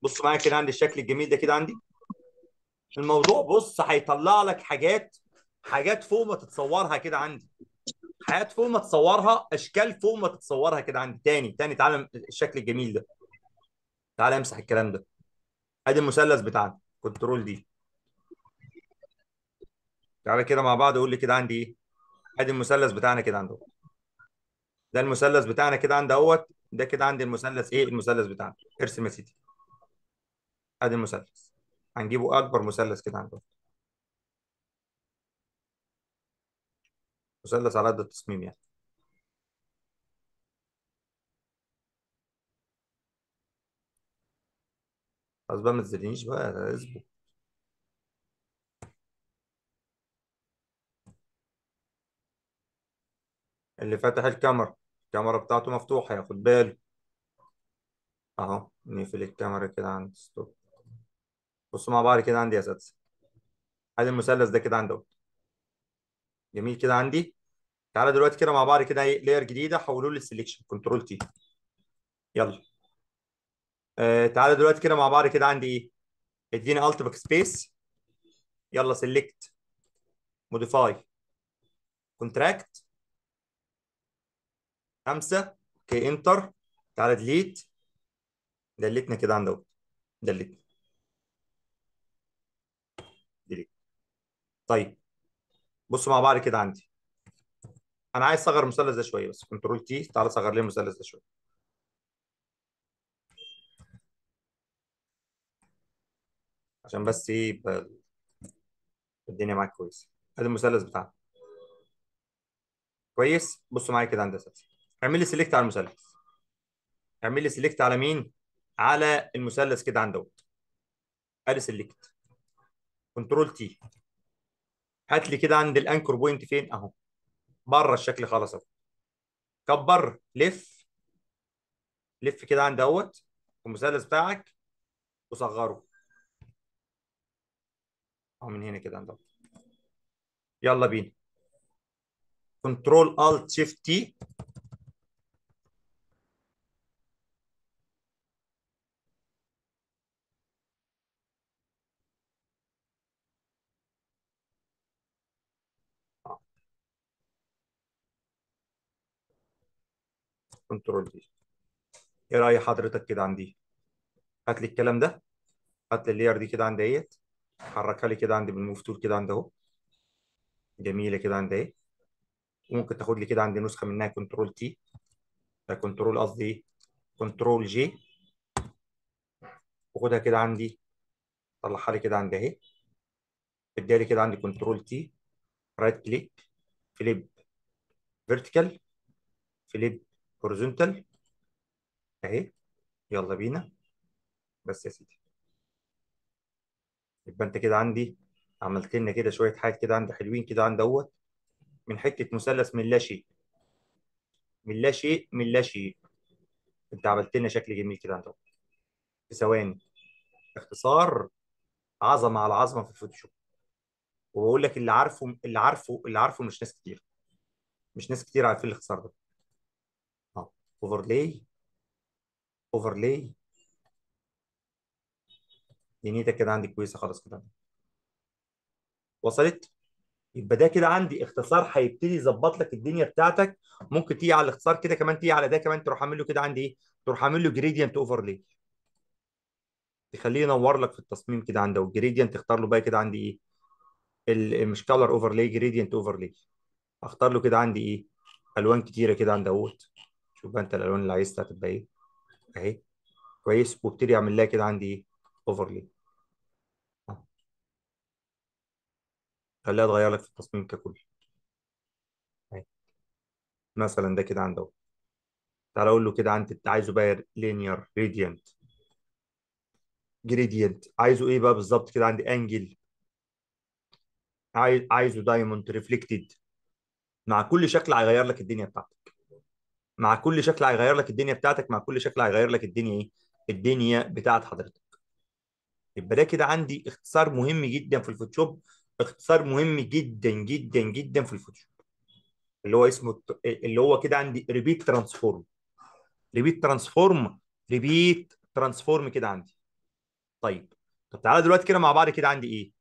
بص معايا كده عندي الشكل الجميل ده كده عندي الموضوع بص هيطلع لك حاجات حاجات فوق ما تتصورها كده عندي حاجات فوق ما تتصورها اشكال فوق ما تتصورها كده عندي تاني تاني تعالى الشكل الجميل ده تعالى امسح الكلام ده ادي المثلث بتاعنا كنترول دي تعالى كده مع بعض قول لي كده عندي ايه ادي المثلث بتاعنا كده عندي ده المثلث بتاعنا كده عندي اهوت ده كده عندي المثلث ايه المثلث بتاعنا ارسم يا سيدي ادي المثلث هنجيبه اكبر مثلث كده عندنا مثلث على قد التصميم يعني خلاص بقى ما تزلنيش بقى اظبط اللي فاتح الكاميرا الكاميرا بتاعته مفتوحة ياخد باله اهو نقفل الكاميرا كده عند ستوب بصوا مع بعض كده عندي يا اساتذة ادي المثلث ده كده عندي اهو جميل كده عندي تعالى دلوقتي كده مع بعض كده ايه لاير جديدة حولوا لي السليكشن كنترول تي يلا آه تعالى دلوقتي كده مع بعض كده عندي ايه اديني الت باك سبيس يلا سيلكت موديفاي كونتراكت خمسة اوكي انتر تعالى ديليت دلتنا كده عند اهو دلتنا ديليت طيب بصوا مع بعض كده عندي انا عايز اصغر المثلث ده شويه بس كنترول تي تعالى صغر لي المثلث ده شويه عشان بس ايه يبقى الدنيا معاك كويس ادي المثلث بتاعنا كويس بصوا معايا كده هندسه اعمل لي سيلكت على المثلث اعمل لي سيلكت على مين على المثلث كده عند دوت ادي سيلكت كنترول تي هات لي كده عند الانكر بوينت فين اهو بره الشكل خالص اهو كبر لف لف كده عند دوت المثلث بتاعك وصغره اهو من هنا كده عند دوت يلا بينا كنترول الت شيفت تي كنترول دي ايه راي حضرتك كده عندي هات لي الكلام ده هات لي اللير دي كده عند اهيت حركها لي كده عندي بالموف تول كده عند اهو جميله كده عند اهي وممكن تاخد لي كده عندي نسخه منها كنترول تي كنترول قصدي ايه كنترول جي وخدها كده عندي طلعها لي كده عند اهي اديها كده عندي كنترول تي رايت كليك فليب فيرتيكال فليب هوريزونتال اهي يلا بينا بس يا سيدي يبقى انت كده عندي عملت لنا كده شويه حاجات كده عندي حلوين كده عند اهوت من حته مثلث من لا شيء من لا شيء من لا شيء انت عملت لنا شكل جميل كده عند اهوت في ثواني اختصار عظمه على عظمه في الفوتوشوب وبقول لك اللي عارفه اللي عارفه اللي عارفه مش ناس كتير مش ناس كتير عارفين الاختصار ده اه اوفرلاي اوفرلاي دنيتك كده عندي كويسه خلاص كده وصلت يبقى ده كده عندي اختصار هيبتدي يظبط لك الدنيا بتاعتك ممكن تيجي على الاختصار كده كمان تيجي على ده كمان تروح عامل له كده عندي ايه تروح عامل له جريدينت اوفرلاي تخليه ينور لك في التصميم كده عنده والجريدينت تختار له بقى كده عندي ايه ال- مش كلر اوفرلاي جريدينت اوفرلاي اختار له كده عندي ايه الوان كتيره كده عند اهوت شوف بقى انت الالوان اللي عايزها تبقى ايه اهي كويس وابتدي اعمل لها كده عندي ايه اوفرلاي خليها تغير لك في التصميم ككل اهي مثلا ده كده عنده تعالى اقول له كده عندي انت عايزه بقى لينير راديانت جريدينت عايزه ايه بقى بالظبط كده عندي انجل عايز عايزه دايموند ريفلكتد مع كل شكل هيغير لك الدنيا بتاعتك مع كل شكل هيغير لك الدنيا بتاعتك مع كل شكل هيغير لك الدنيا ايه الدنيا بتاعت حضرتك يبقى ده كده عندي اختصار مهم جدا في الفوتوشوب اختصار مهم جدا جدا جدا في الفوتوشوب اللي هو اسمه الت- اللي هو كده عندي ريبيت ترانسفورم ريبيت ترانسفورم ريبيت ترانسفورم كده عندي طيب طب تعالى دلوقتي كده مع بعض كده عندي ايه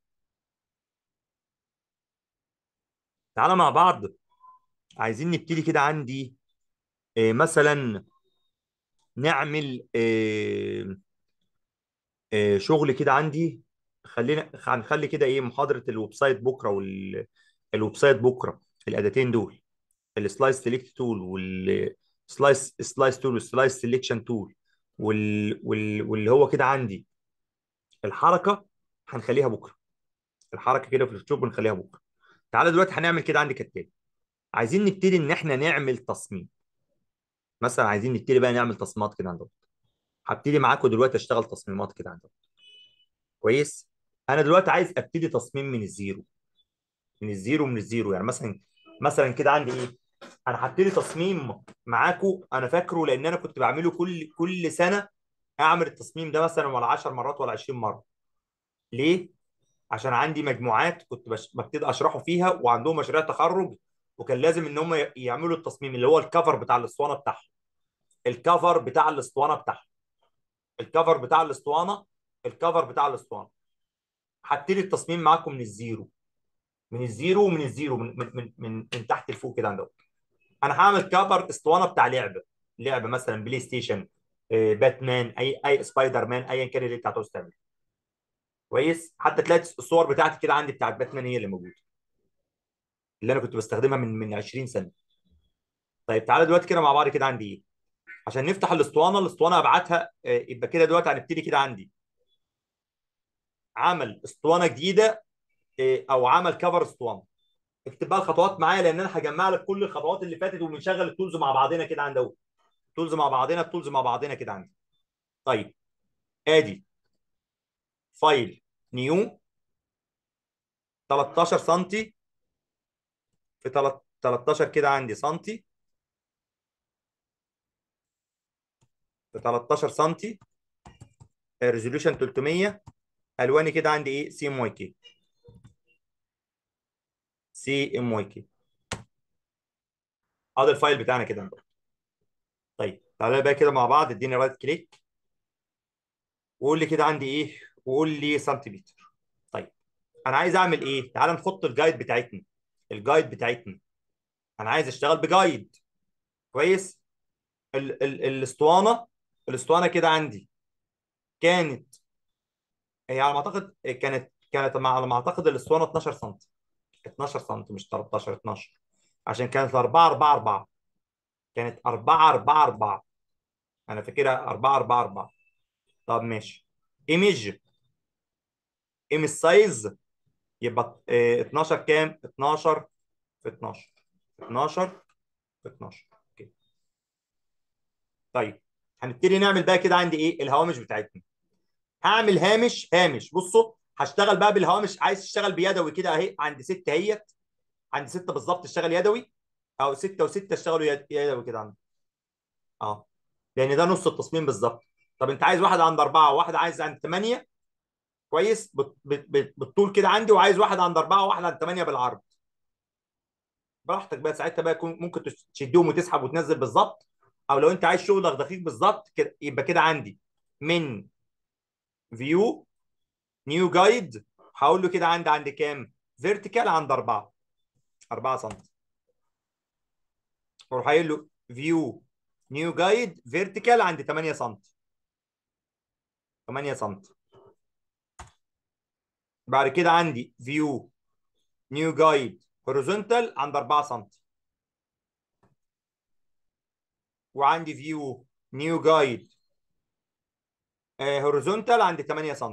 تعالى مع بعض عايزين نبتدي كده عندي إيه مثلا نعمل إيه إيه شغل كده عندي خلينا هنخلي كده ايه محاضرة الويب سايت بكره والويب سايت بكره الاداتين دول السلايس سيلكت تول والسلايس سلايس تول والسلايس سيلكشن تول وال... وال... واللي هو كده عندي الحركه هنخليها بكره الحركه كده في الفوتوشوب بنخليها بكره تعالى دلوقتي هنعمل كده عندي كالتالي عايزين نبتدي ان احنا نعمل تصميم مثلا عايزين نبتدي بقى نعمل تصميمات كده عندهم هبتدي معاكم دلوقتي اشتغل تصميمات كده عندهم كويس انا دلوقتي عايز ابتدي تصميم من الزيرو من الزيرو من الزيرو يعني مثلا مثلا كده عندي ايه انا هبتدي تصميم معاكم انا فاكره لان انا كنت بعمله كل كل سنه اعمل التصميم ده مثلا ولا 10 مرات ولا 20 مره ليه عشان عندي مجموعات كنت بش... ببتدي اشرحه فيها وعندهم مشاريع تخرج وكان لازم ان هم ي- يعملوا التصميم اللي هو الكفر بتاع الاسطوانه بتاعهم الكفر بتاع الاسطوانه بتاعهم الكفر بتاع الاسطوانه الكفر بتاع الاسطوانه هبتدي التصميم معاكم من الزيرو من الزيرو ومن الزيرو من من من, من, من تحت لفوق كده عندهم انا هعمل كفر اسطوانه بتاع لعبه لعبه مثلا بلاي ستيشن آه، باتمان اي اي سبايدر مان ايا كان اللي انت هتعوز تعمله كويس حتى تلاقي الصور بتاعتي كده عندي بتاعت باتمان هي اللي موجوده اللي انا كنت بستخدمها من من 20 سنه طيب تعالى دلوقتي كده مع بعض كده عندي ايه عشان نفتح الاسطوانه الاسطوانه ابعتها آه، يبقى كده دلوقتي هنبتدي كده عندي عمل اسطوانه جديده آه، او عمل كفر اسطوانه اكتب بقى الخطوات معايا لان انا هجمع لك كل الخطوات اللي فاتت وبنشغل التولز مع بعضنا كده عند اهو التولز مع بعضنا التولز مع بعضنا كده عندي طيب ادي فايل نيو 13 سنتي في تلت- 13 كده عندي سنتي في 13 سنتي ريزوليوشن 300 الواني كده عندي ايه سي ام واي كي سي ام واي كي ادي الفايل بتاعنا كده طيب تعالى بقى كده مع بعض اديني رايت كليك وقول لي كده عندي ايه وقول لي سنتيمتر طيب انا عايز اعمل ايه تعالى نحط الجايد بتاعتنا الجايد بتاعتنا انا عايز اشتغل بجايد كويس ال ال الاسطوانه الاسطوانه كده عندي كانت هي على ما اعتقد كانت كانت مع- على ما اعتقد الاسطوانه 12 سم 12 سم مش 13 12 عشان كانت 4 4 4 كانت 4 4 4 انا فاكرها 4 4 4 طب ماشي ايمج ايمج سايز يبقى آه، 12 كام 12 في 12 12 في 12 اوكي طيب هنبتدي نعمل بقى كده عندي ايه الهوامش بتاعتنا هعمل هامش هامش بصوا هشتغل بقى بالهوامش عايز تشتغل بيدوي كده اهي عند 6 اهيت عند 6 بالظبط اشتغل يدوي او 6 و6 اشتغلوا يد- يدوي كده عندي اه لان ده نص التصميم بالظبط طب انت عايز واحد عند اربعه وواحد عايز عند ثمانيه كويس بت- بت- بت- بالطول كده عندي وعايز واحد عند اربعه وواحد عند ثمانيه بالعرض براحتك بقى ساعتها بقى يكون ممكن تش- تشدهم وتسحب وتنزل بالظبط او لو انت عايز شغل دقيق بالظبط كده يبقى كده عندي من فيو نيو جايد هقول له كده عندي عند كام فيرتيكال عند 4 4 سم واروح قايل له فيو نيو جايد فيرتيكال عند 8 سم 8 سم بعد كده عندي فيو نيو جايد هوريزونتال عند 4 سم وعندي فيو نيو جايد هوريزونتال عند 8 سم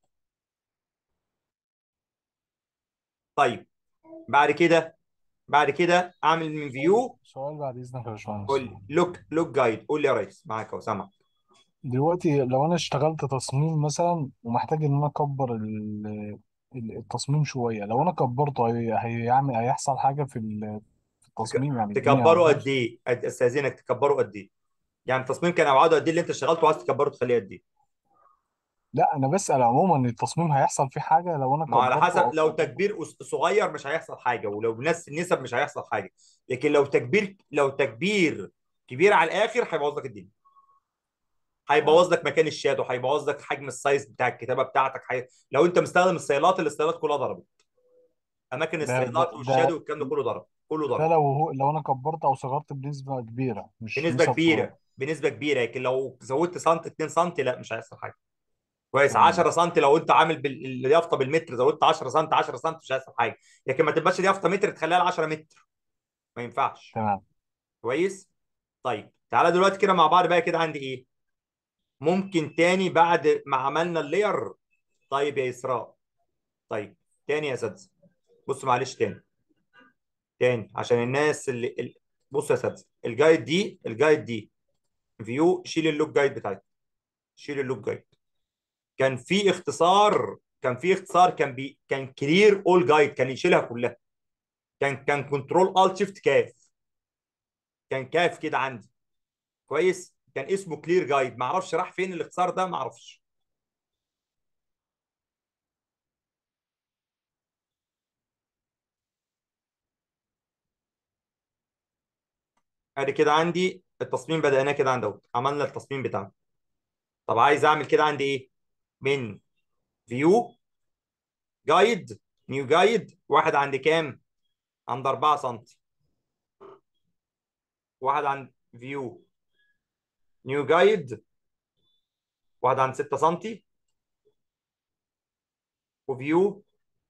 طيب بعد كده بعد كده اعمل من فيو سؤال بعد إذنك يا باشمهندس قول لوك لوك جايد قول لي يا ريس معاك اهو سامع دلوقتي لو أنا اشتغلت تصميم مثلا ومحتاج إن أنا أكبر ال- ال- التصميم شوية لو أنا كبرته هي- هيعمل هيحصل حاجة في ال- في تك- التصميم يعني الدنيا تكبره هتبوظ قد ايه؟ أد- استاذنك تكبره قد ايه؟ يعني التصميم كان ابعاده قد ايه اللي انت اشتغلته وعايز تكبره تخليه قد ايه؟ لا أنا بسأل عموما التصميم هيحصل فيه حاجة لو أنا ما هو على كبرته حسب أو لو صغرته تكبير أس- صغير مش هيحصل حاجه ولو بنفس النسب مش هيحصل حاجه لكن لو تكبير لو تكبير كبير على الاخر هيبوظ لك الدنيا تمام هيبوظ لك مكان الشادو هيبوظ لك حجم السايز بتاع الكتابه بتاعتك حي... لو انت مستخدم السيلات الاستيلات كلها ضربت اماكن ده ده السيلات ده, والشادو والكلام ده كله ضرب كله ده ضرب لو هو لو انا كبرت او صغرت بنسبه كبيره مش بنسبه نسب صغيره كبيره بنسبه كبيره لكن لو زودت سنت 2 سنت لا مش هيحصل حاجه كويس تمام 10 سم لو انت عامل بال- اليافطه بالمتر زودت 10 سم 10 سم مش هيحصل حاجه لكن ما تبقاش اليافطه متر تخليها ل 10 متر ما ينفعش تمام كويس طيب تعالى دلوقتي كده مع بعض بقى كده عندي ايه ممكن تاني بعد ما عملنا اللير طيب يا اسراء طيب تاني يا اساتذه بص معلش تاني تاني عشان الناس اللي ال- بص يا اساتذه الجايد دي الجايد دي فيو شيل اللوك جايد بتاعتك شيل اللوك جايد كان في اختصار كان في اختصار كان بي كان كلير اول جايد كان يشيلها كلها كان كان كنترول الت شيفت كاف كان كاف كده عندي كويس كان اسمه كلير جايد ما اعرفش راح فين الاختصار ده ما اعرفش ادي كده عندي التصميم بدأناه كده عند اهوت عملنا التصميم بتاعنا طب عايز اعمل كده عندي ايه من فيو جايد نيو جايد واحد عند كام عند 4 سم واحد عند فيو نيو جايد واحد عند 6 سم وفيو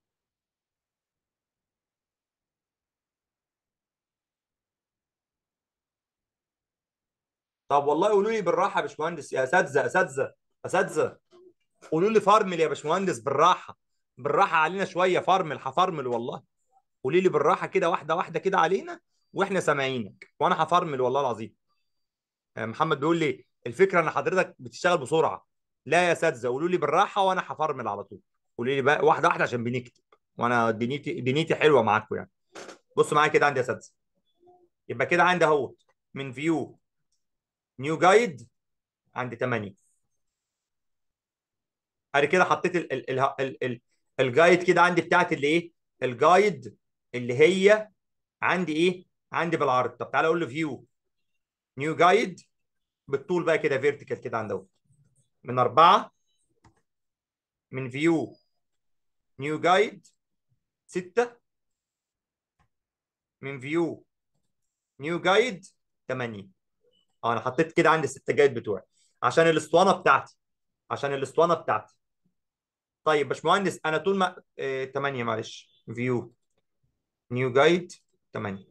طب والله قولوا لي بالراحه يا باشمهندس يا اساتذه اساتذه اساتذه قولوا لي فارمل يا باشمهندس بالراحه بالراحه علينا شويه فارمل هفرمل والله قولي لي بالراحه كده واحده واحده كده علينا واحنا سامعينك وانا هفرمل والله العظيم آه، محمد بيقول لي الفكره ان حضرتك بتشتغل بسرعه لا يا اساتذه قولوا لي بالراحه وانا هفرمل على طول قولي لي بقى واحده واحده عشان بنكتب وانا دنيتي دنيتي حلوه معاكم يعني بصوا معايا كده عندي يا اساتذه يبقى كده عندي اهو من فيو نيو جايد عندي 8 ادي كده حطيت ال ال ال ال ال الجايد كده عندي بتاعت اللي ايه الجايد اللي هي عندي ايه عندي بالعرض طب تعالى اقول له فيو نيو جايد بالطول بقى كده فيرتيكال كده عند اهو من أربعة من فيو نيو جايد ستة من فيو نيو جايد 8 اه انا حطيت كده عندي الستة جايد بتوعي عشان الاسطوانه بتاعتي عشان الاسطوانه بتاعتي طيب باشمهندس انا طول ما آه 8 معلش فيو نيو جايد 8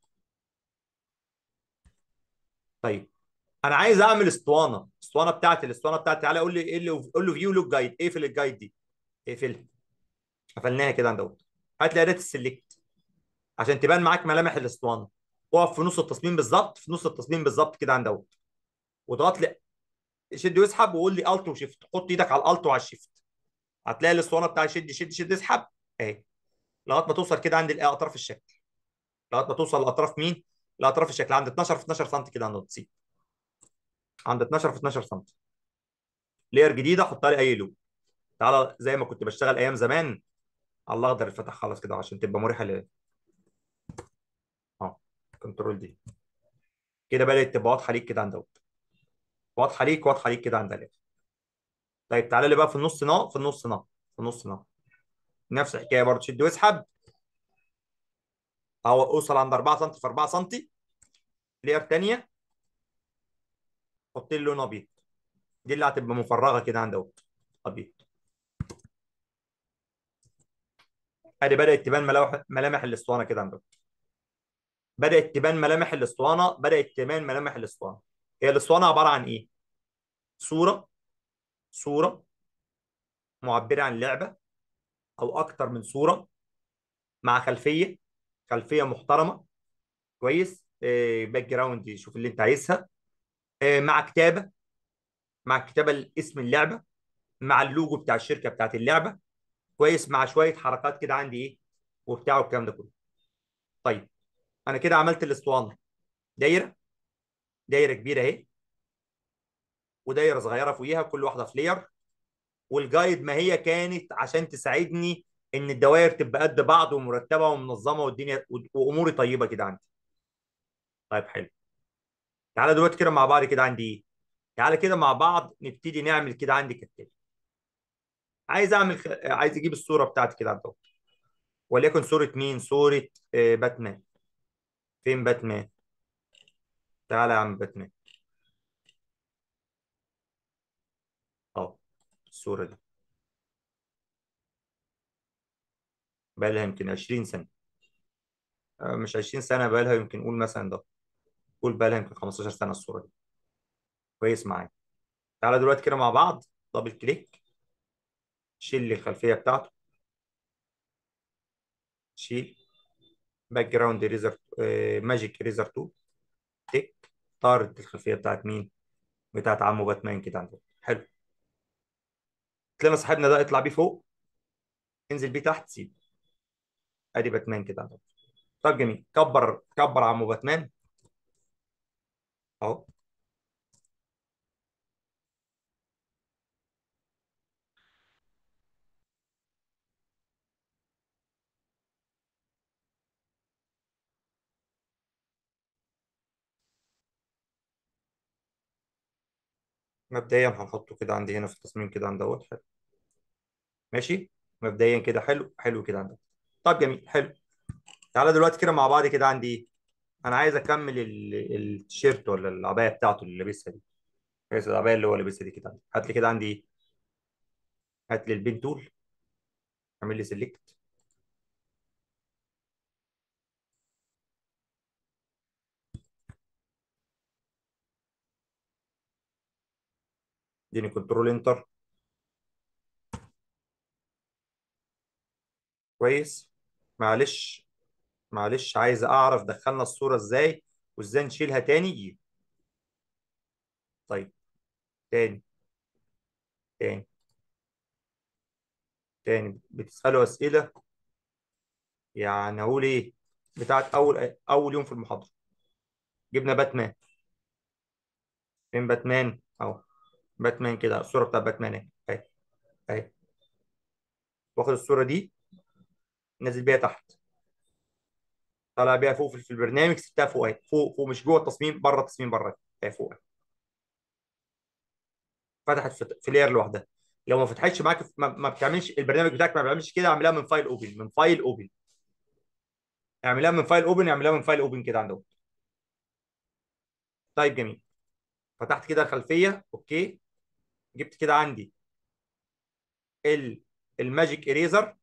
طيب انا عايز اعمل اسطوانه اسطوانه بتاعتي الاسطوانه بتاعتي تعالى قول لي ايه اللي قول له فيو لوك جايد اقفل الجايد دي اقفلها قفلناها كده عند اهو هات لي اداه السلكت عشان تبان معاك ملامح الاسطوانه اقف في نص التصميم بالظبط في نص التصميم بالظبط كده عند اهو واضغط لي شد واسحب وقول لي الت وشيفت حط ايدك على الالت وعلى الشيفت هتلاقي الاسطوانه بتاعي شد شد شد اسحب اهي لغايه ما توصل كده عند ال- اطراف الشكل لغايه ما توصل لاطراف مين؟ لاطراف الشكل عند 12 في 12 سم كده عند التصيب عند 12 في 12 سم لير جديده حطها لي اي لون تعالى زي ما كنت بشتغل ايام زمان على الاخضر الفتح خلاص كده عشان تبقى مريحه لل اه كنترول دي كده بدات تبقى واضحه ليك كده عند اهوت واضحه ليك واضحه ليك كده عند الاخر طيب تعالى لي بقى في النص نا في النص نا في النص نا نفس الحكايه برضه شد واسحب او اوصل عند 4 سم في 4 سم لير ثانيه حط لي لون ابيض دي اللي هتبقى مفرغه كده عند اهوت ابيض ادي بدات تبان ملامح ملامح الاسطوانه كده عندك بدات تبان ملامح الاسطوانه بدات تبان ملامح الاسطوانه هي الاسطوانه عباره عن ايه صوره صوره معبره عن لعبه او اكتر من صوره مع خلفيه خلفيه محترمه كويس آه، باك جراوند شوف اللي انت عايزها آه، مع كتابه مع كتابه اسم اللعبه مع اللوجو بتاع الشركه بتاعت اللعبه كويس مع شويه حركات كده عندي ايه وبتاع والكلام ده كله طيب انا كده عملت الاسطوانه دايره دايره كبيره اهي ودايره صغيره فوقيها كل واحده في لير والجايد ما هي كانت عشان تساعدني ان الدوائر تبقى قد بعض ومرتبه ومنظمه والدنيا واموري طيبه كده عندي طيب حلو تعالى دلوقتي كده مع بعض كده عندي ايه تعالى كده مع بعض نبتدي نعمل كده عندي كالتالي عايز اعمل خ... عايز اجيب الصوره بتاعتي كده عندهم وليكن صوره مين صوره آه، باتمان فين باتمان تعالى يا عم باتمان اهو الصوره دي بقى لها يمكن 20 سنه آه، مش 20 سنه بقى لها يمكن قول مثلا ده قول بقى لها يمكن 15 سنه الصوره دي كويس معايا تعالى دلوقتي كده مع بعض دبل كليك شيل لي الخلفيه بتاعته شيل باك جراوند ريزر ماجيك ريزر 2 تك طارت الخلفيه بتاعت مين بتاعت عمو باتمان كده عندنا حلو تلاقي صاحبنا ده اطلع بيه فوق انزل بيه تحت سيب ادي باتمان كده عندنا طب جميل كبر كبر عمو باتمان اهو مبدئيا هنحطه كده عندي هنا في التصميم كده عند دوت حلو ماشي مبدئيا كده حلو حلو كده عندك طب جميل حلو تعالى دلوقتي كده مع بعض كده عندي ايه انا عايز اكمل ال- التيشيرت ولا العبايه بتاعته اللي لابسها دي كويس العبايه اللي هو لابسها دي كده عندي. هات لي كده عندي ايه هات لي البين تول اعمل لي سيلكت اديني كنترول انتر كويس معلش معلش عايز اعرف دخلنا الصوره ازاي وازاي نشيلها تاني طيب تاني تاني تاني بتسالوا اسئله يعني اقول ايه بتاعت اول اول يوم في المحاضره جبنا باتمان فين باتمان اهو باتمان كده الصوره بتاعت باتمان اهي اهي اهي واخد الصوره دي نازل بيها تحت طالع بيها فوق في البرنامج سبتها فوق اهي فوق فوق مش جوه التصميم بره التصميم بره اهي فوق اهي فتحت في, في لير لوحدها لو ما فتحتش معاك ما, ما بتعملش البرنامج بتاعك ما بيعملش كده اعملها من فايل اوبن من فايل اوبن اعملها من فايل اوبن اعملها من فايل اوبن كده عندهم طيب جميل فتحت كده الخلفيه اوكي جبت كده عندي ال الماجيك اريزر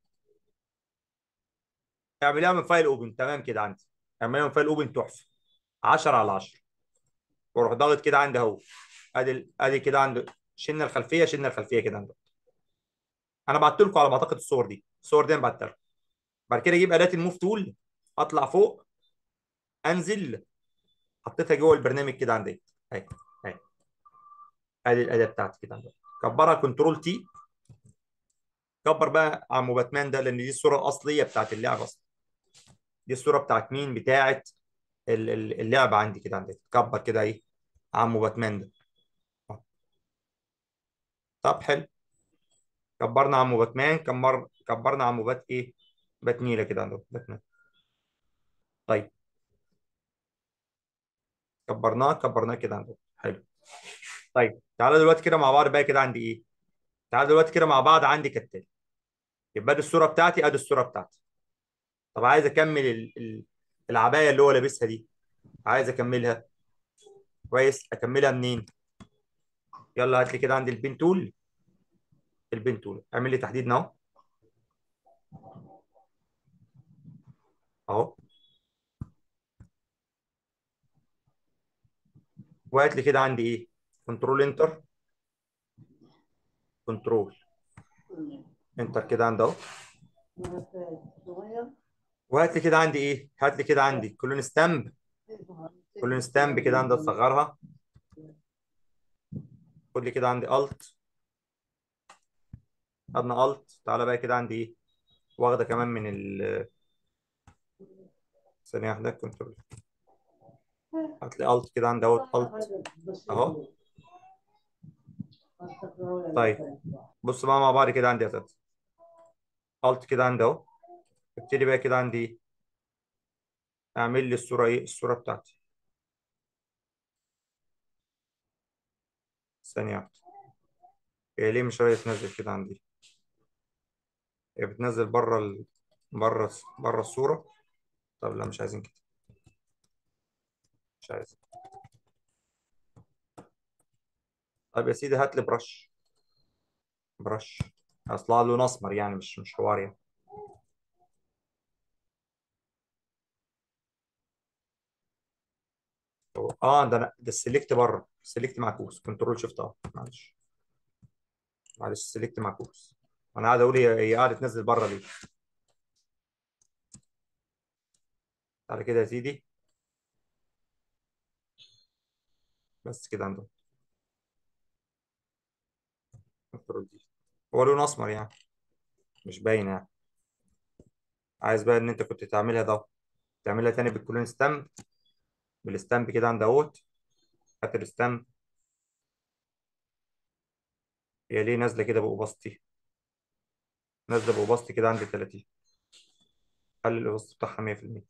اعملها من فايل اوبن تمام كده عندي اعملها من فايل اوبن تحفه 10 على 10 واروح ضاغط كده عندي اهو ادي ال- ادي كده عندي شلنا الخلفيه شلنا الخلفيه كده عندي انا بعت لكم على ما اعتقد الصور دي الصور دي انا بعتها لكم بعد كده اجيب اداه الموف تول اطلع فوق انزل حطيتها جوه البرنامج كده عندي اهي اهي ادي الاداه بتاعتي كده عندي كبرها كنترول تي كبر بقى عمو باتمان ده لان دي الصوره الاصليه بتاعت اللعبه اصلا دي الصوره بتاعت مين بتاعت ال- ال- اللعبه عندي كده عندي كبر كده ايه عمو باتمان ده طب حلو كبرنا عمو باتمان كبر كبرنا عمو بات ايه باتنيله كده عندهم باتمان طيب كبرناه كبرناه كده عندهم حلو طيب تعالى دلوقتي كده مع بعض بقى كده عندي ايه تعالى دلوقتي كده مع بعض عندي كالتالي يبقى دي الصوره بتاعتي ادي الصوره بتاعتي طب عايز اكمل ال... ال... العبايه اللي هو لابسها دي عايز اكملها كويس اكملها منين يلا هات لي كده عندي البين تول البين تول اعمل لي تحديد اهو اهو وهات لي كده عندي ايه كنترول انتر كنترول انتر كده عندي اهو وهات لي كده عندي ايه هات لي كده عندي كلون ستامب كلون ستامب كده عندي اصغرها خد لي كده عندي الت خدنا الت تعالى بقى كده عندي ايه واخده كمان من ال ثانيه واحده كنترول هات لي الت كده عندي اهو الت اهو طيب بص بقى مع بعض كده عندي يا اساتذه الت كده عندي اهو ابتدي بقى كده عندي ايه اعمل لي الصوره ايه الصوره بتاعتي ثانية واحدة هي ليه مش راضية تنزل كده عندي هي بتنزل بره ال... بره بره الصورة طب لا مش عايزين كده مش عايز طب يا سيدي هات لي برش برش اصلها لون اسمر يعني مش مش حوار يعني هو- اه ده انا ده السلكت بره السلكت معكوس كنترول شيفت اه معلش معلش السلكت معكوس انا قاعد اقول هي هي قاعده تنزل بره ليه تعالى كده يا سيدي بس كده عندهم كنترول دي هو لون اسمر يعني مش باين يعني عايز بقى ان انت كنت تعملها ده تعملها تاني بالكلون ستامب بالستامب كده عند اهوت هات الستامب هي ليه نازله كده باوباستي نازله باوباستي كده عند 30 خلي الاوباستي بتاعها 100%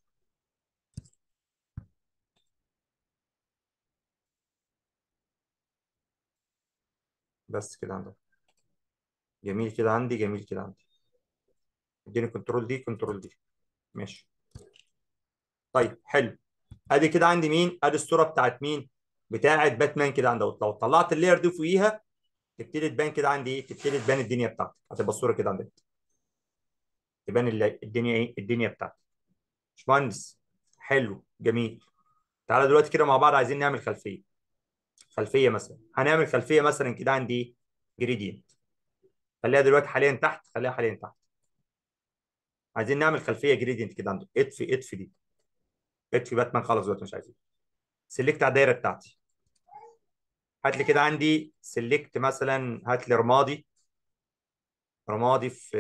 بس كده عندهم جميل كده عندي جميل كده عندي اديني كنترول دي كنترول دي ماشي طيب حلو ادي كده عندي مين ادي الصوره بتاعت مين بتاعت باتمان كده عند اهوت لو طلعت اللاير دي فوقيها تبتدي تبان كده عندي ايه تبتدي تبان الدنيا بتاعتك هتبقى الصوره كده عندك تبان ال- الدنيا ايه الدنيا بتاعتك باشمهندس حلو جميل تعالى دلوقتي كده مع بعض عايزين نعمل خلفيه خلفيه مثلا هنعمل خلفيه مثلا كده عندي ايه جريدينت خليها دلوقتي حاليا تحت خليها حاليا تحت عايزين نعمل خلفيه جريدينت كده عنده اطفي اطفي دي اطفي باتمان خلاص دلوقتي مش عايزين سيلكت على الدايره بتاعتي هات لي كده عندي سيلكت مثلا هات لي رمادي رمادي في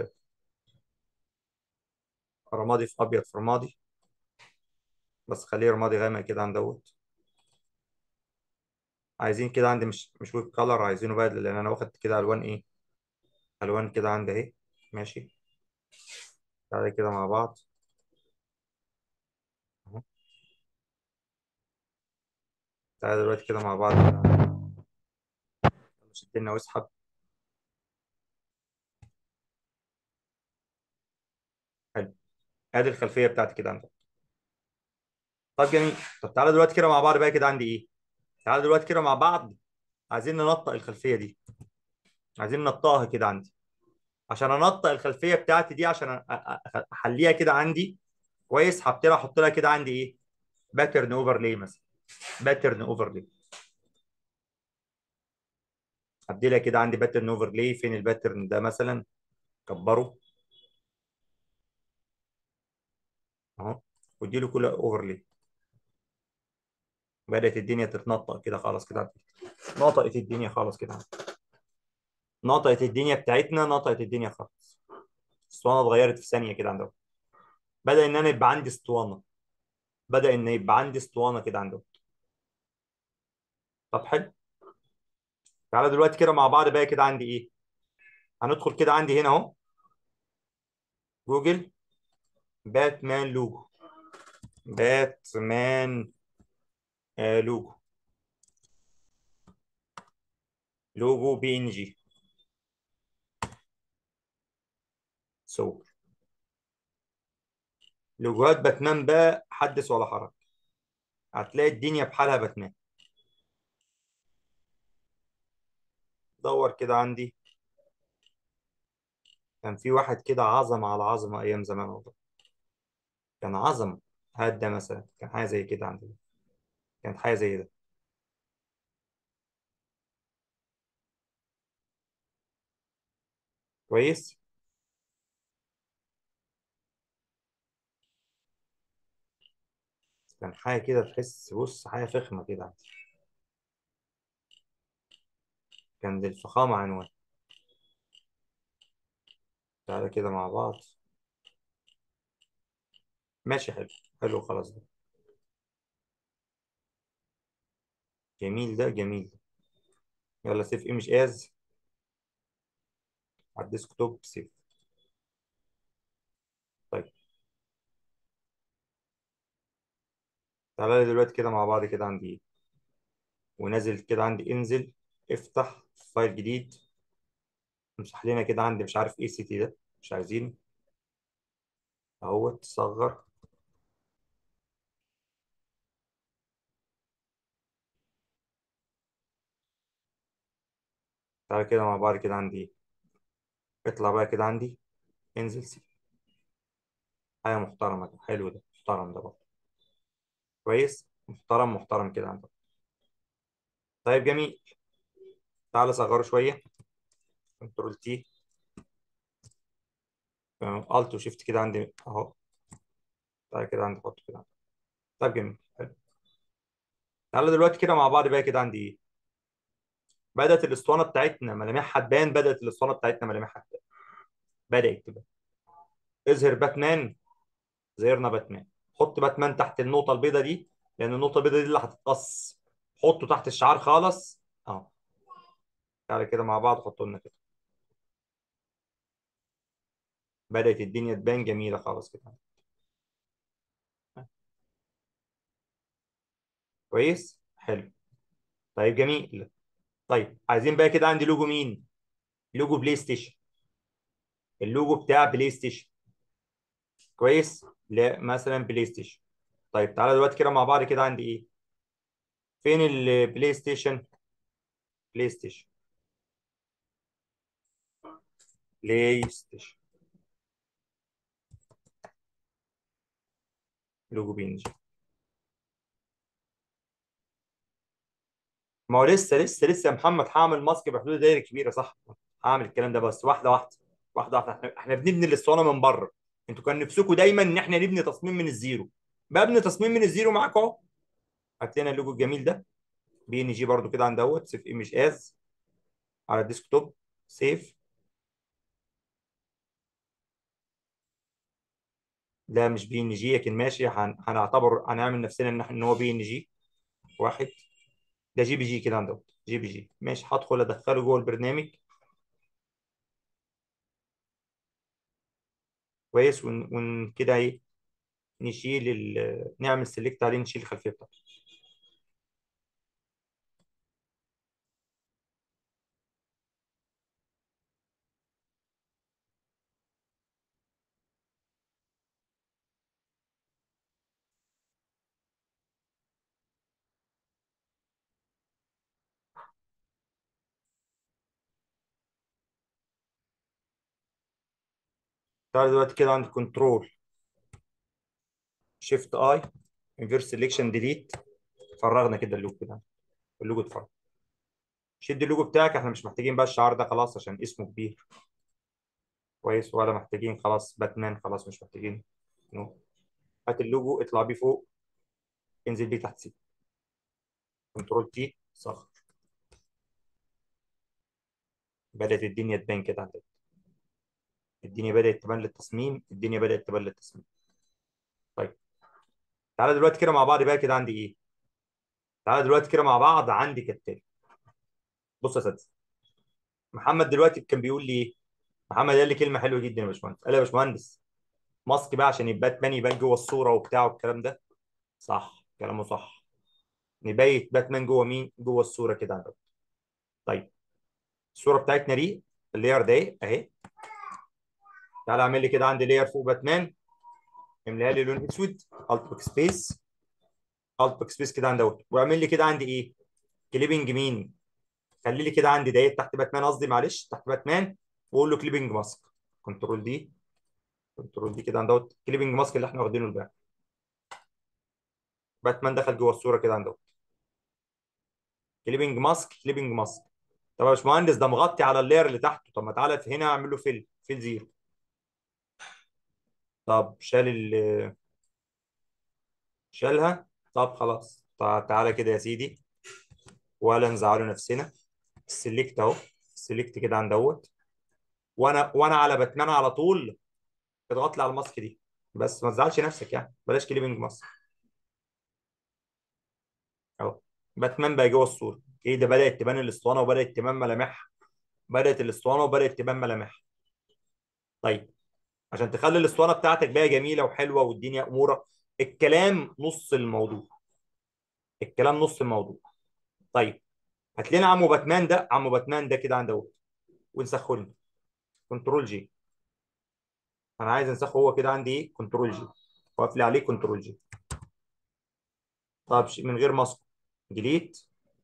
رمادي في ابيض في رمادي بس خليه رمادي غامق كده عند دوت عايزين كده عندي مش مش ويب كلر عايزينه بقى لان انا واخد كده الوان ايه الوان كده عندي اهي ماشي تعالى كده مع بعض اهو تعالى دلوقتي كده مع بعض شدنا واسحب حلو ادي الخلفيه بتاعتي كده عندك طب جميل طب تعالى دلوقتي كده مع بعض بقى كده عندي ايه تعالى دلوقتي كده مع بعض عايزين ننطق الخلفيه دي عايزين ننطقها كده عندي عشان انطق الخلفيه بتاعتي دي عشان أ- أ- أ- احليها كده عندي كويس هبتدي احط لها كده عندي ايه باترن اوفرلاي مثلا باترن اوفرلاي هدي لها كده عندي باترن اوفرلاي فين الباترن ده مثلا كبره اهو وادي له كل اوفرلاي بدات الدنيا تتنطق كده خلاص كده عندي. نطقت الدنيا خلاص كده عندي. نطقت الدنيا بتاعتنا نطقت الدنيا خالص الاسطوانه اتغيرت في ثانيه كده عندهم بدا ان انا يبقى عندي اسطوانه بدا ان يبقى عندي اسطوانه كده عندهم طب حلو تعالى دلوقتي كده مع بعض بقى كده عندي ايه هندخل كده عندي هنا اهو جوجل باتمان لوجو باتمان آه لوجو لوجو بي ان جي صور لوجوهات باتمان بقى حدث ولا حرج هتلاقي الدنيا بحالها باتمان دور كده عندي كان في واحد كده عظمة على عظمة أيام زمان والله كان عظمة هات ده مثلا كان حاجة زي كده عندنا كانت حاجة زي ده كويس كان حاجة كده تحس بص حاجة فخمة كده عندي كان للفخامة عنوان تعالى كده مع بعض ماشي حلو حلو خلاص ده جميل ده جميل ده يلا سيف ايمج از على الديسكتوب سيف طيب تعالى لي دلوقتي كده مع بعض كده عندي ايه ونازل كده عندي انزل افتح فايل جديد امسح لنا كده عندي مش عارف ايه سي تي ده مش عايزين اهو تصغر تعالى كده مع بعض كده عندي ايه اطلع بقى كده عندي انزل سي حاجه محترمه كده حلو ده محترم ده برضه كويس محترم محترم كده عندك طيب جميل تعالى صغره شويه كنترول تي الت وشيفت كده عندي اهو تعالى كده عندي احطه كده عندي. طيب جميل حلو تعالى دلوقتي كده مع بعض بقى كده عندي ايه بدأت الاسطوانه بتاعتنا ملامحها تبان بدأت الاسطوانه بتاعتنا ملامحها تبان بدأت تبان اظهر باتمان ظهرنا باتمان حط باتمان تحت النقطه البيضاء دي لان النقطه البيضاء دي اللي هتتقص حطه تحت الشعار خالص اهو تعالى كده مع بعض حطه لنا كده بدأت الدنيا تبان جميله خالص كده كويس حلو طيب جميل طيب عايزين بقى كده عندي لوجو مين لوجو بلاي ستيشن اللوجو بتاع بلاي ستيشن كويس لا مثلا بلاي ستيشن طيب تعالى دلوقتي كده مع بعض كده عندي ايه فين البلاي ستيشن بلاي ستيشن بلاي ستيشن لوجو بينج ما هو لسه لسه لسه يا محمد هعمل ماسك بحدود دايره كبيره صح هعمل الكلام ده بس واحده واحده واحده واحده احنا احنا بنبني الاسطوانه من بره انتوا كان نفسكم دايما ان احنا نبني تصميم من الزيرو ببني تصميم من الزيرو معاكم اهو هات لنا اللوجو الجميل ده بي ان جي برضو كده عند اهوت سيف ايمج از على الديسكتوب سيف ده مش بي ان جي لكن ماشي هن- هنعتبر هنعمل نفسنا ان إحنا- ان هو بي ان جي واحد ده جي بي جي كده عندهم جي بي جي ماشي هدخل ادخله جوه البرنامج كويس ون, ون كده ايه نشيل ال... نعمل سيلكت عليه نشيل الخلفيه بتاعته تعالى دلوقتي كده عند كنترول شيفت اي انفيرس سيلكشن ديليت فرغنا كده اللوجو كده اللوجو اتفرغ شد اللوجو بتاعك احنا مش محتاجين بقى الشعار ده خلاص عشان اسمه كبير كويس ولا محتاجين خلاص باتمان خلاص مش محتاجين نو هات اللوجو اطلع بيه فوق انزل بيه تحت سي كنترول تي صغر بدأت الدنيا تبان كده عندك الدنيا بدأت تبان للتصميم الدنيا بدأت تبان للتصميم طيب تعالى دلوقتي كده مع بعض بقى كده عندي ايه تعالى دلوقتي كده مع بعض عندي كالتالي بص يا سادس محمد دلوقتي كان بيقول لي ايه محمد قال لي كلمه حلوه جدا يا باشمهندس قال لي يا باشمهندس ماسك بقى عشان يبقى باتمان يبان جوه الصوره وبتاع والكلام ده صح كلامه صح نبيت باتمان جوه مين جوه الصوره كده عندك طيب الصوره بتاعتنا دي اللاير ده إيه؟ اهي تعالى اعمل لي كده عندي لاير فوق باتمان املاها لي لون اسود الت باك سبيس الت باك سبيس كده عندي اهوت واعمل لي كده عندي ايه كليبنج مين خلي لي كده عندي دايت تحت باتمان قصدي معلش تحت باتمان واقول له كليبنج ماسك كنترول دي كنترول دي كده عند دوت كليبنج ماسك اللي احنا واخدينه الباقي باتمان دخل جوه الصوره كده عند دوت كليبنج ماسك كليبنج ماسك طب يا باشمهندس ده مغطي على اللاير اللي تحته طب ما تعالى في هنا اعمل له فيل فيل زيرو طب شال ال شالها طب خلاص طب تعالى كده يا سيدي ولا نزعله نفسنا السلكت اهو السلكت كده عند دوت وانا وانا على باتمان على طول اضغط لي على الماسك دي بس ما تزعلش نفسك يعني بلاش كليبنج ماسك اهو باتمان بقى جوه الصوره ايه ده بدات تبان الاسطوانه وبدات تبان ملامحها بدات الاسطوانه وبدات تبان ملامحها طيب عشان تخلي الاسطوانه بتاعتك بقى جميله وحلوه والدنيا اموره الكلام نص الموضوع الكلام نص الموضوع طيب هات لنا عمو باتمان ده عمو باتمان ده كده عند اهو ونسخنه كنترول جي انا عايز انسخه هو كده عندي ايه كنترول جي واقف لي عليه كنترول جي طب ش- من غير ماسك ديليت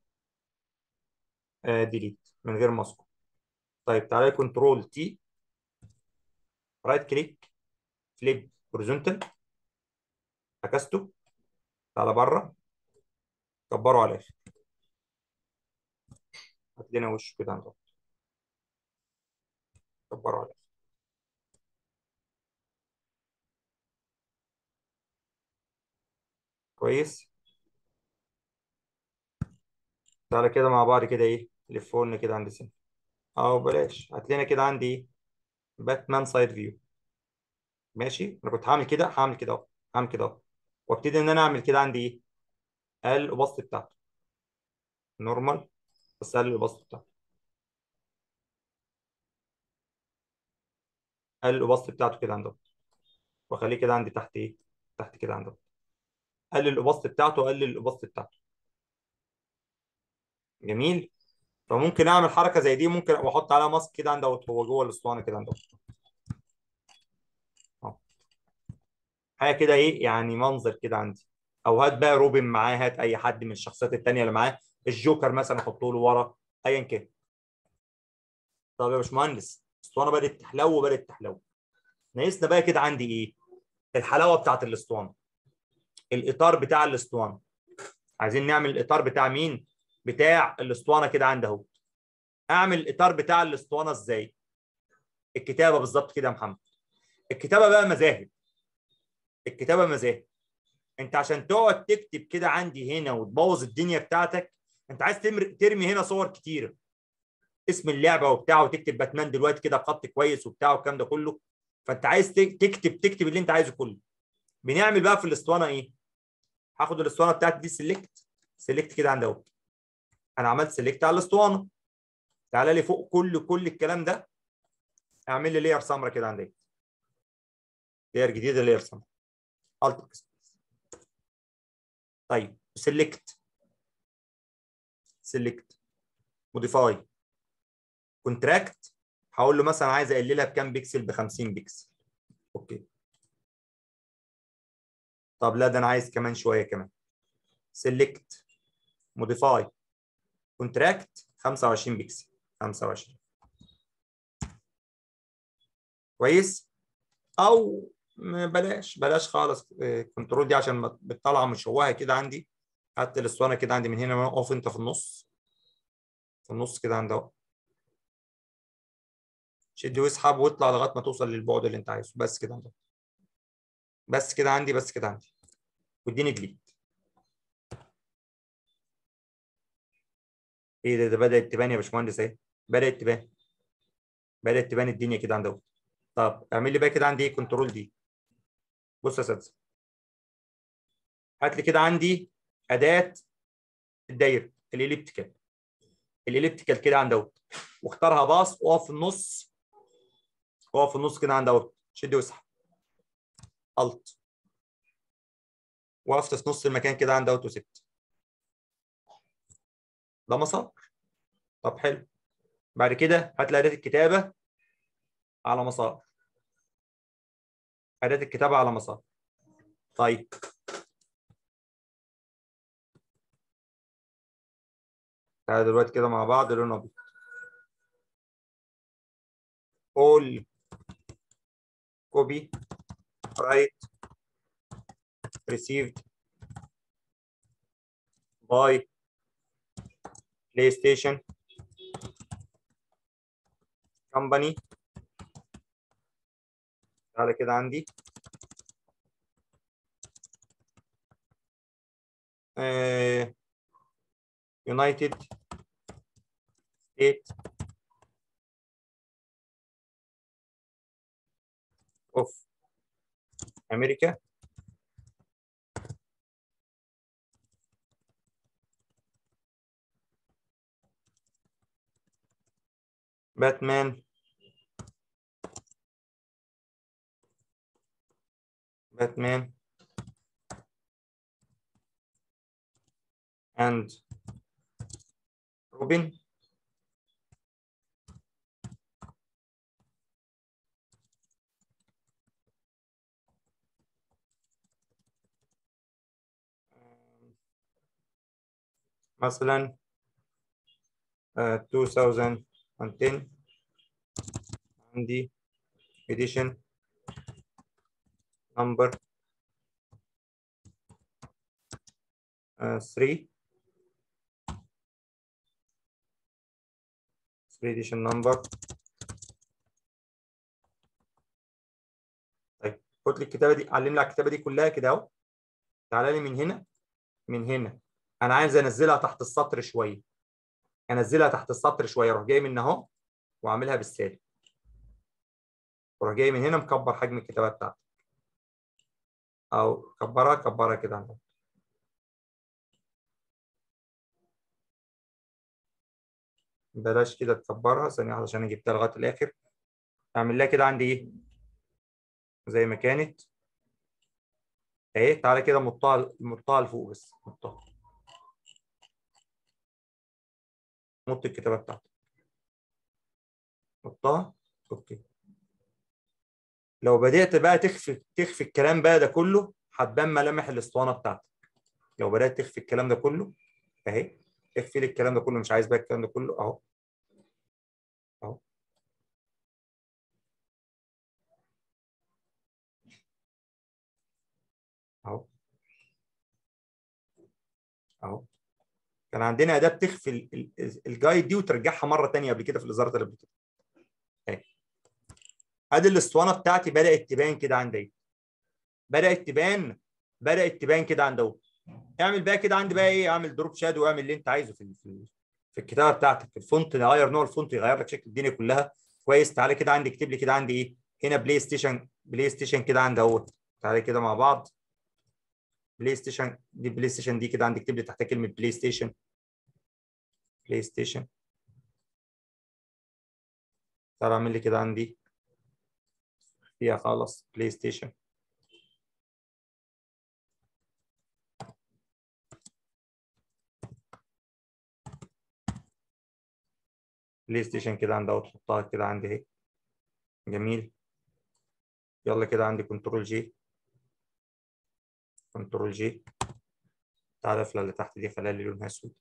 آه ديليت من غير ماسك طيب تعالى كنترول تي رايت كليك فليب هوريزونتال عكسته تعالى بره كبره على الاخر هات لنا وشه كده عند اهو كبره على الاخر كويس تعالى كده مع بعض كده ايه لفه لنا كده عند سن او بلاش هات لنا كده عندي ايه باتمان سايد فيو ماشي انا كنت هعمل كده هعمل كده اهو هعمل كده اهو وابتدي ان انا اعمل كده عندي ايه اقل الاوباستي بتاعته نورمال بس اقل الاوباستي بتاعته اقل الاوباستي بتاعته كده عند اهو واخليه كده عندي تحت ايه تحت كده عند اهو قلل الاوباستي بتاعته قلل الاوباستي بتاعته جميل فممكن اعمل حركه زي دي ممكن واحط عليها ماسك كده عند اهو هو جوه الاسطوانه كده عند اهو أهو. حاجه كده ايه يعني منظر كده عندي او هات بقى روبن معاه هات اي حد من الشخصيات التانيه اللي معاه الجوكر مثلا احطه له ورا ايا كان طب يا باشمهندس الاسطوانه بدات تحلو وبدات تحلو ناقصنا بقى كده عندي ايه الحلاوه بتاعت الاسطوانه الاطار بتاع الاسطوانه عايزين نعمل الاطار بتاع مين بتاع الاسطوانه كده عندي اهو اعمل الاطار بتاع الاسطوانه ازاي الكتابه بالظبط كده يا محمد الكتابه بقى مذاهب الكتابه مذاهب انت عشان تقعد تكتب كده عندي هنا وتبوظ الدنيا بتاعتك انت عايز تمر... ترمي هنا صور كتيره اسم اللعبه وبتاع وتكتب باتمان دلوقتي كده بخط كويس وبتاع والكلام ده كله فانت عايز ت- تكتب تكتب اللي انت عايزه كله بنعمل بقى في الاسطوانه ايه هاخد الاسطوانه بتاعتي دي سيلكت سيلكت كده عند اهو انا عملت سيلكت على الاسطوانه تعالى لي فوق كل كل الكلام ده اعمل لي لير سمراء كده عندي لير جديده لير سمراء الت طيب سيلكت سيلكت موديفاي كونتراكت هقول له مثلا عايز اقللها بكام بيكسل ب 50 بيكسل اوكي طب لا ده انا عايز كمان شويه كمان سيلكت موديفاي كونتراكت 25 بيكسل 25 كويس او م- بلاش بلاش خالص كنترول دي عشان ما- بتطلع مشوهه كده عندي هات الاسطوانه كده عندي من هنا اقف انت في النص في النص كده عند اهو شد واسحب واطلع لغايه ما توصل للبعد اللي انت عايزه بس كده عند اهو. بس كده عندي بس كده عندي واديني ديليت ايه ده ده بدات تبان يا باشمهندس اهي بدات تبان بدات تبان الدنيا كده عند اهو طب اعمل لي بقى كده عندي ايه كنترول دي بص يا اساتذه هات لي كده عندي اداه الدايره الاليبتيكال الاليبتيكال كده عند اهو واختارها باص واقف في النص واقف في النص كده عند اهو شد واسحب الت وقفت في نص المكان كده عند اهو وسبت ده مسار طب حلو بعد كده هات لي اداه الكتابه على مسار اداه الكتابه على مسار طيب تعالى دلوقتي كده مع بعض لون ابيض all copy write received by PlayStation company تعالى كده عندي آه، United States of America باتمان باتمان and روبن مثلا آه، 2010 عندي edition number 3 3 edition number طيب خد لي الكتابه دي علم لي على الكتابه دي كلها كده اهو تعالى لي من هنا من هنا انا عايز انزلها تحت السطر شويه انزلها تحت السطر شويه اروح جاي من اهو واعملها بالسالب واروح جاي من هنا مكبر حجم الكتابه بتاعتي او كبرها كبرها كده عندك بلاش كده تكبرها ثانيه واحده عشان انا جبتها لغايه الاخر اعمل لها كده عندي ايه زي ما كانت اهي تعالى كده مطها مطها لفوق بس مطها مط الكتابه بتاعتك مطها اوكي لو بدأت بقى تخفي تخفي الكلام بقى ده كله هتبان ملامح الاسطوانه بتاعتك لو بدأت تخفي الكلام ده كله اهي اخفي لي الكلام ده كله مش عايز بقى الكلام ده كله اهو اهو اهو اهو كان عندنا اداه بتخفي ال- ال- الجايد دي وترجعها مره ثانيه قبل كده في الاصدارات اللي قبل كده اهي ادي الاسطوانه بتاعتي بدات تبان كده عندي بدات تبان بدات تبان كده عند اهو اعمل بقى كده عندي بقى ايه اعمل دروب شادو واعمل اللي انت عايزه في في, في الكتابه بتاعتك الفونت نغير نوع الفونت يغير لك شكل الدنيا كلها كويس تعالى كده عندي اكتب لي كده عندي ايه هنا بلاي ستيشن بلاي ستيشن كده عندي اهوت تعالى كده مع بعض بلاي ستيشن دي بلاي ستيشن دي كده عندي اكتب لي تحت كلمه بلاي ستيشن بلاي ستيشن تعالى اعمل لي كده عندي فيها خالص بلاي ستيشن بلاي ستيشن كده عندها وتحطها كده عندي اهي جميل يلا كده عندي كنترول جي كنترول جي تعالى القفله اللي تحت دي خليها لي لونها اسود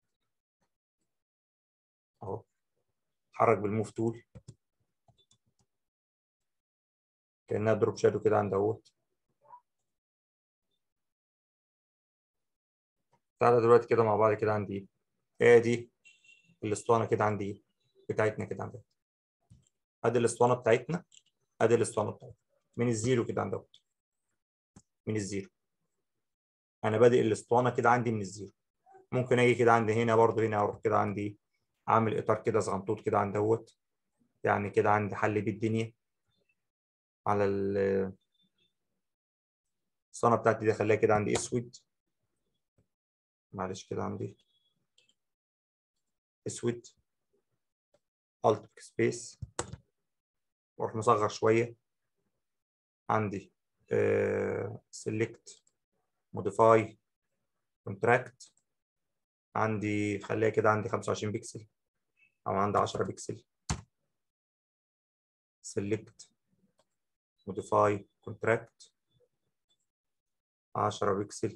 اهو اتحرك بالموف تول كانها دروب شادو كده عند اهوت تعالى دلوقتي كده مع بعض كده عندي ايه ادي الاسطوانه كده عندي ايه بتاعتنا كده عندها ادي الاسطوانه بتاعتنا ادي الاسطوانه بتاعتنا من الزيرو كده عند اهوت من الزيرو انا بادئ الاسطوانه كده عندي من الزيرو ممكن اجي كده عندي هنا برضو هنا اروح كده عندي عامل اطار كده صغنطوط كده عند اهوت يعني كده عندي حل بيه الدنيا على ال- الصنة بتاعتي دي خليها كده عندي اسود معلش كده عندي اسود الت سبيس واروح مصغر شويه عندي سيلكت موديفاي كونتراكت عندي خليها كده عندي 25 بكسل او عندي 10 بكسل سيلكت موديفاي كونتراكت 10 بكسل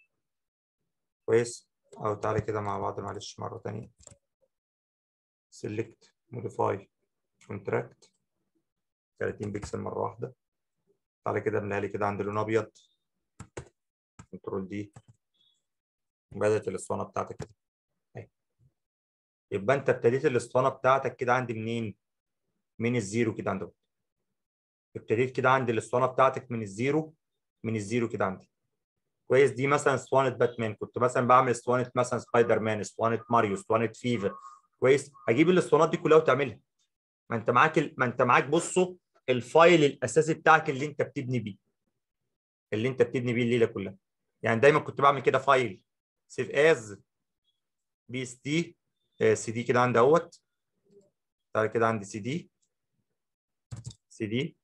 كويس او تعالى كده مع بعض معلش مره ثانيه سيلكت موديفاي كونتراكت 30 بكسل مره واحده تعالى كده املاها لي كده عند لون ابيض كنترول دي بدات الاسطوانه بتاعتك كده اهي يبقى انت ابتديت الاسطوانه بتاعتك كده عندي منين؟ من الزيرو كده عندك ابتديت كده عندي الاسطوانه بتاعتك من الزيرو من الزيرو كده عندي كويس دي مثلا اسطوانه باتمان كنت مثلا بعمل اسطوانه مثلا سبايدر مان اسطوانه ماريو اسطوانه فيفا كويس هجيب الاسطوانات دي كلها وتعملها ما انت معاك ال... ما انت معاك بصوا الفايل الاساسي بتاعك اللي انت بتبني بيه اللي انت بتبني بيه الليله كلها يعني دايما كنت بعمل كده فايل سيف از بي اس تي سي دي كده عندي اهوت تعالى كده عندي سي دي سي دي